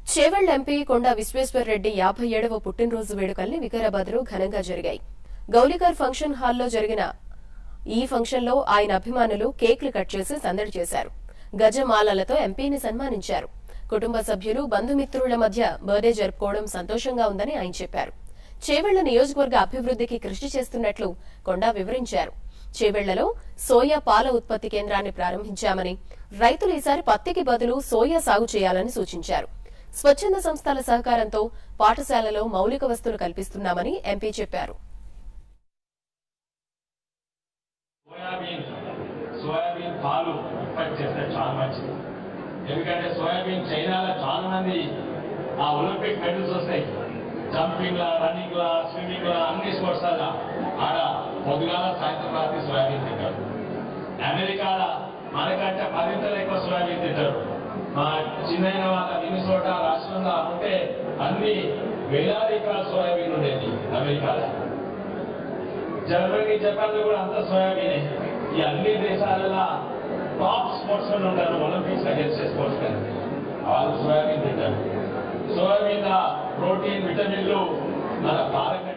Chevella MP కొండా విశ్వేశ్వరరెడ్డి యాభై ఏడవ పుట్టినరోజు వేడుకల్ని వికారాబాద్లో ఘనంగా జరిగాయి గౌలికర్ ఫంక్షన్ హాల్లో జరిగిన ఈ ఫంక్షన్లో ఆయన అభిమానులు కేక్లు కట్ చేసి సందడి చేశారు గజమాలలతో ఎంపీని సన్మానించారు కుటుంబ సభ్యులు బంధుమిత్రుల మధ్య బర్త్డే జరుపుకోవడం సంతోషంగా ఉందని ఆయన చెప్పారు చేవెళ్ల నియోజకవర్గ అభివృద్ధికి కృషి చేస్తున్నట్లు కొండా వివరించారు చేవెళ్లలో సోయా పాల ఉత్పత్తి కేంద్రాన్ని ప్రారంభించామని రైతులు ఈసారి పత్తికి బదులు సోయా సాగు చేయాలని సూచించారు స్వచ్ఛంద సంస్థల సహకారంతో పాఠశాలలో మౌలిక వస్తువులు కల్పిస్తున్నామని ఎంపీ చెప్పారు సోయాబీన్ సోయాబీన్ పాలు ఉత్పత్తి చేస్తే చాలా మంచిది ఎందుకంటే సోయాబీన్ చైనాలో చాలా మంది ఆ ఒలింపిక్ మెడల్స్ వస్తాయి జంపింగ్ లా రన్నింగ్ లా స్విమ్మింగ్ లా అన్ని స్పోర్ట్స్ లా ఆడ పొద్దుగాల సాయంత్రం రాత్రి సోయాబీన్ తింటారు అమెరికాల మనకంటే పదింతలు ఎక్కువ సోయాబీన్ తింటారు మా చిన్న వాళ్ళ మినిసోట రాష్ట్రంలో ఉంటే అన్ని వేలాది ఎకరాల సోయాబీన్ ఉండేది అమెరికాలో జర్మనీ జపాన్ లో కూడా అంత సోయాబీనే ఈ అన్ని దేశాలలో టాప్ స్పోర్ట్స్ మెన్ ఉంటారు ఒలింపిక్స్ లో గెలిచే స్పోర్ట్స్ మెన్ వాళ్ళు సోయాబీన్ తింటారు సోయాబీన్ ప్రోటీన్ విటమిన్లు మన పాలక